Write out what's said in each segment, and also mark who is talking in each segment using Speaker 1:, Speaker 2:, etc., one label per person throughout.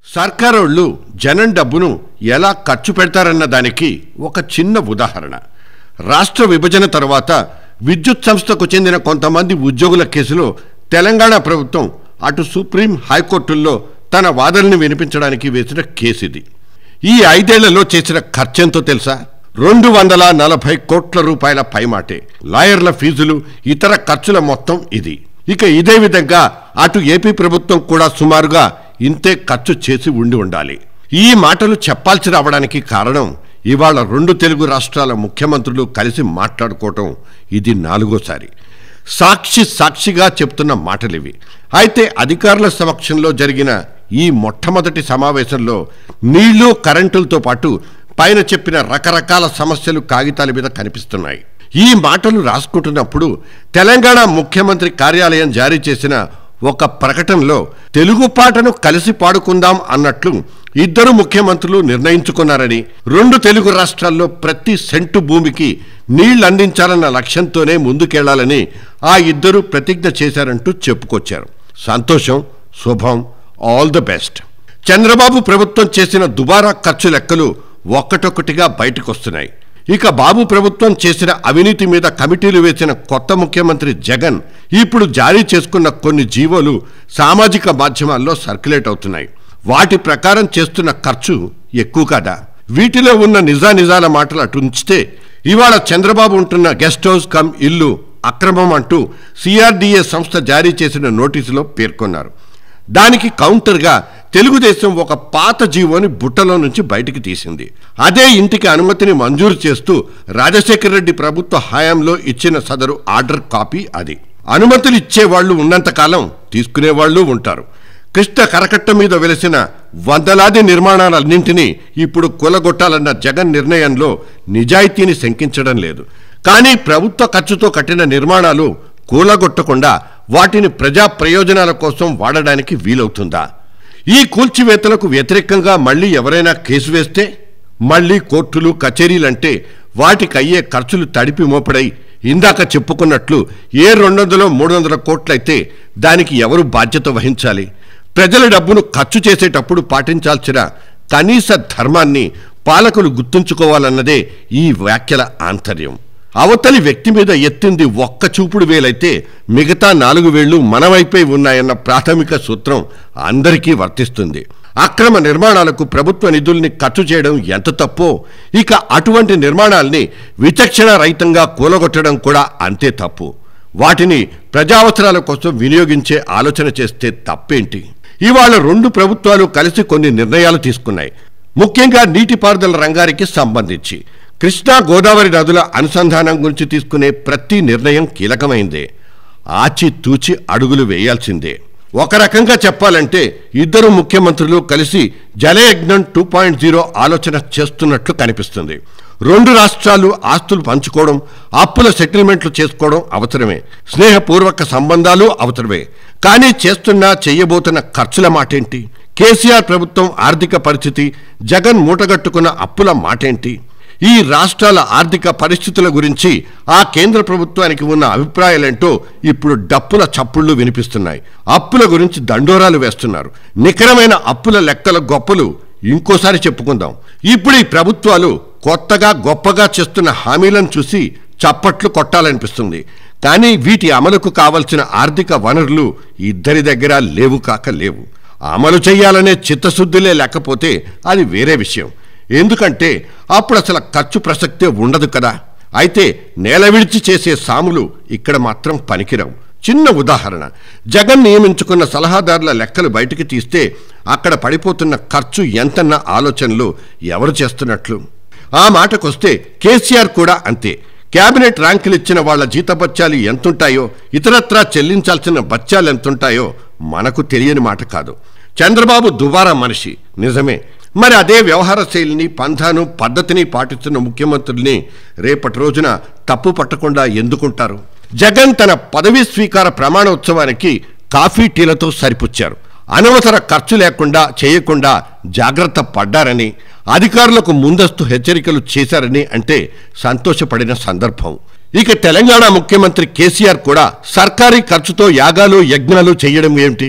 Speaker 1: సర్కారోళ్ళు జనం డబ్బును ఎలా ఖర్చు పెడతారన్న దానికి ఒక చిన్న ఉదాహరణ రాష్ట్ర విభజన తర్వాత విద్యుత్ సంస్థకు చెందిన కొంతమంది ఉద్యోగుల కేసులో తెలంగాణ ప్రభుత్వం అటు సుప్రీం హైకోర్టుల్లో తన వాదనని వినిపించడానికి వేసిన కేసు ఇది ఈ ఐదేళ్లలో చేసిన ఖర్చెంతో తెలుసా రెండు వందల నలభై కోట్ల రూపాయల పైమాటే లాయర్ల ఫీజులు ఇతర ఖర్చుల మొత్తం ఇది ఇక ఇదే విధంగా అటు ఏపీ ప్రభుత్వం కూడా సుమారుగా ఇంతే ఖర్చు చేసి ఉండి ఉండాలి ఈ మాటలు చెప్పాల్సి రావడానికి కారణం ఇవాళ రెండు తెలుగు రాష్ట్రాల ముఖ్యమంత్రులు కలిసి మాట్లాడుకోవటం ఇది నాలుగోసారి సాక్షి సాక్షిగా చెప్తున్న మాటలివి అయితే అధికారుల సమక్షంలో జరిగిన ఈ మొట్టమొదటి సమావేశంలో నీళ్లు కరెంటులతో పాటు పైన చెప్పిన రకరకాల సమస్యలు కాగితాల మీద కనిపిస్తున్నాయి ఈ మాటలు రాసుకుంటున్నప్పుడు తెలంగాణ ముఖ్యమంత్రి కార్యాలయం జారీ చేసిన ఒక ప్రకటనలో తెలుగు పాటను కలిసి పాడుకుందాం అన్నట్లు ఇద్దరు ముఖ్యమంత్రులు నిర్ణయించుకున్నారని రెండు తెలుగు రాష్ట్రాల్లో ప్రతి సెంటు భూమికి నీళ్లు అందించాలన్న లక్ష్యంతోనే ముందుకెళ్లాలని ఆ ఇద్దరు ప్రతిజ్ఞ చేశారంటూ చెప్పుకొచ్చారు సంతోషం శుభం ఆల్ ద బెస్ట్ చంద్రబాబు ప్రభుత్వం చేసిన దుబారా ఖర్చు లెక్కలు ఒక్కటొక్కటిగా బయటకొస్తున్నాయి ఇక బాబు ప్రభుత్వం చేసిన అవినీతి మీద కమిటీలు వేసిన కొత్త ముఖ్యమంత్రి జగన్ ఇప్పుడు జారీ చేసుకున్న కొన్ని జీవోలు సామాజిక మాధ్యమాల్లో సర్క్యులేట్ అవుతున్నాయి వాటి ప్రకారం చేస్తున్న ఖర్చు ఎక్కువ కదా వీటిలో ఉన్న నిజానిజాల మాటలు అటు ఉంచితే ఇవాళ చంద్రబాబు ఉంటున్న గెస్ట్ హౌస్ కమ్ ఇల్లు అక్రమం అంటూ సిఆర్డీఏ సంస్థ జారీ చేసిన నోటీసులో పేర్కొన్నారు దానికి కౌంటర్గా తెలుగుదేశం ఒక పాత జీవోని బుట్టలో నుంచి బయటికి తీసింది అదే ఇంటికి అనుమతిని మంజూరు చేస్తూ రాజశేఖర రెడ్డి ప్రభుత్వ హయాంలో ఇచ్చిన సదరు ఆర్డర్ కాపీ అది అనుమతులు ఇచ్చేవాళ్లు ఉన్నంతకాలం తీసుకునేవాళ్లు ఉంటారు కృష్ణ కరకట్ట మీద వెలిసిన వందలాది నిర్మాణాలన్నింటినీ ఇప్పుడు కూలగొట్టాలన్న జగన్ నిర్ణయంలో నిజాయితీని శంకించడం లేదు కానీ ప్రభుత్వ ఖర్చుతో కట్టిన నిర్మాణాలు కూలగొట్టకుండా వాటిని ప్రజా ప్రయోజనాల కోసం వాడడానికి వీలవుతుందా ఈ కూల్చివేతలకు వ్యతిరేకంగా మళ్ళీ ఎవరైనా కేసు వేస్తే మళ్ళీ కోర్టులు కచేరీలంటే వాటికి అయ్యే ఖర్చులు తడిపి మోపడై ఇందాక చెప్పుకున్నట్లు ఏ రెండు వందలో మూడు వందల కోట్లయితే దానికి ఎవరు బాధ్యత వహించాలి ప్రజల డబ్బును ఖర్చు చేసేటప్పుడు పాటించాల్సిన కనీస ధర్మాన్ని పాలకులు గుర్తుంచుకోవాలన్నదే ఈ వ్యాఖ్యల ఆంతర్యం అవతలి వ్యక్తి మీద ఎత్తింది ఒక్క చూపుడు వేలైతే మిగతా నాలుగు వేళ్లు మనవైపై ఉన్నాయన్న ప్రాథమిక సూత్రం అందరికీ వర్తిస్తుంది అక్రమ నిర్మాణాలకు ప్రభుత్వ నిధుల్ని ఖర్చు చేయడం ఎంత తప్పో ఇక అటువంటి నిర్మాణాల్ని విచక్షణ రహితంగా కూలగొట్టడం కూడా అంతే తప్పు వాటిని ప్రజావసరాల కోసం వినియోగించే ఆలోచన చేస్తే తప్పేంటి ఇవాళ రెండు ప్రభుత్వాలు కలిసి కొన్ని నిర్ణయాలు తీసుకున్నాయి ముఖ్యంగా నీటిపారుదల రంగానికి సంబంధించి కృష్ణా గోదావరి నదుల అనుసంధానం గురించి తీసుకునే ప్రతి నిర్ణయం కీలకమైందే ఆచి తూచి అడుగులు వేయాల్సిందే ఒక రకంగా చెప్పాలంటే ఇద్దరు ముఖ్యమంత్రులు కలిసి జలయజ్ఞం టూ పాయింట్ జీరో ఆలోచన చేస్తున్నట్లు కనిపిస్తుంది రెండు రాష్ట్రాలు ఆస్తులు పంచుకోవడం అప్పుల సెటిల్మెంట్లు చేసుకోవడం అవసరమే స్నేహపూర్వక సంబంధాలు అవసరమే కానీ చేస్తున్నా చెయ్యబోతున్న ఖర్చుల మాటేంటి కేసీఆర్ ప్రభుత్వం ఆర్థిక పరిస్థితి జగన్ మూటగట్టుకున్న అప్పుల మాటేంటి ఈ రాష్ట్రాల ఆర్థిక పరిస్థితుల గురించి ఆ కేంద్ర ప్రభుత్వానికి ఉన్న అభిప్రాయాలేంటో ఇప్పుడు డప్పుల చప్పుళ్లు వినిపిస్తున్నాయి అప్పుల గురించి దండోరాలు వేస్తున్నారు నికరమైన అప్పుల లెక్కల గొప్పలు ఇంకోసారి చెప్పుకుందాం ఇప్పుడు ఈ ప్రభుత్వాలు కొత్తగా గొప్పగా చేస్తున్న హామీలను చూసి చప్పట్లు కొట్టాలనిపిస్తుంది కానీ వీటి అమలుకు కావలసిన ఆర్థిక వనరులు ఇద్దరి దగ్గర లేవు కాక లేవు అమలు చేయాలనే చిత్తశుద్ధిలే లేకపోతే అది వేరే విషయం ఎందుకంటే అప్పుడు అసలు ఖర్చు ప్రసక్తే ఉండదు కదా అయితే నేల విడిచి చేసే సాములు ఇక్కడ మాత్రం పనికిరావు చిన్న ఉదాహరణ జగన్ నియమించుకున్న సలహాదారుల లెక్కలు బయటికి తీస్తే అక్కడ పడిపోతున్న ఖర్చు ఎంతన్న ఆలోచనలు ఎవరు చేస్తున్నట్లు ఆ మాటకొస్తే కేసీఆర్ కూడా అంతే కేబినెట్ ర్యాంకులు ఇచ్చిన వాళ్ల జీతబత్యాలు ఎంతుంటాయో ఇతరత్రా చెల్లించాల్సిన బత్యాలు ఎంతుంటాయో మనకు తెలియని మాట కాదు చంద్రబాబు దుబారా మనిషి నిజమే మరి అదే వ్యవహార శైలిని పంథాను పద్ధతిని పాటిస్తున్న ముఖ్యమంత్రుల్ని రేపటి రోజున తప్పు పట్టకుండా ఎందుకుంటారు జగన్ తన పదవీ స్వీకార ప్రమాణోత్సవానికి కాఫీ టీలతో సరిపుచ్చారు అనవసర ఖర్చు లేకుండా చేయకుండా జాగ్రత్త పడ్డారని అధికారులకు ముందస్తు హెచ్చరికలు చేశారని అంటే సంతోషపడిన సందర్భం ఇక తెలంగాణ ముఖ్యమంత్రి కేసీఆర్ కూడా సర్కారీ ఖర్చుతో యాగాలు యజ్ఞాలు చేయడం ఏమిటి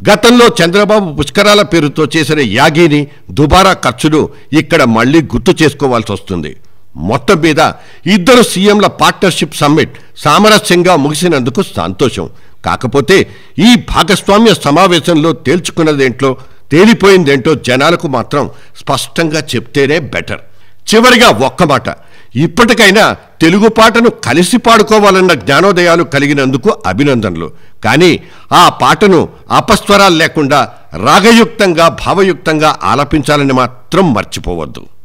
Speaker 1: గతంలో చంద్రబాబు పుష్కరాల పేరుతో చేసిన యాగిని దుబారా ఖర్చును ఇక్కడ మళ్ళీ గుర్తు చేసుకోవాల్సి వస్తుంది మొత్తం మీద ఇద్దరు సీఎంల పార్ట్నర్షిప్ సమ్మిట్ సామరస్యంగా ముగిసినందుకు సంతోషం కాకపోతే ఈ భాగస్వామ్య సమావేశంలో తేల్చుకున్నదేంట్లో తేలిపోయిందేంటో జనాలకు మాత్రం స్పష్టంగా చెప్తేనే బెటర్ చివరిగా ఒక్క మాట ఇప్పటికైనా తెలుగు పాటను కలిసి పాడుకోవాలన్న జ్ఞానోదయాలు కలిగినందుకు అభినందనలు కానీ ఆ పాటను అపస్వరాలు లేకుండా రాగయుక్తంగా భావయుక్తంగా ఆలపించాలని మాత్రం మర్చిపోవద్దు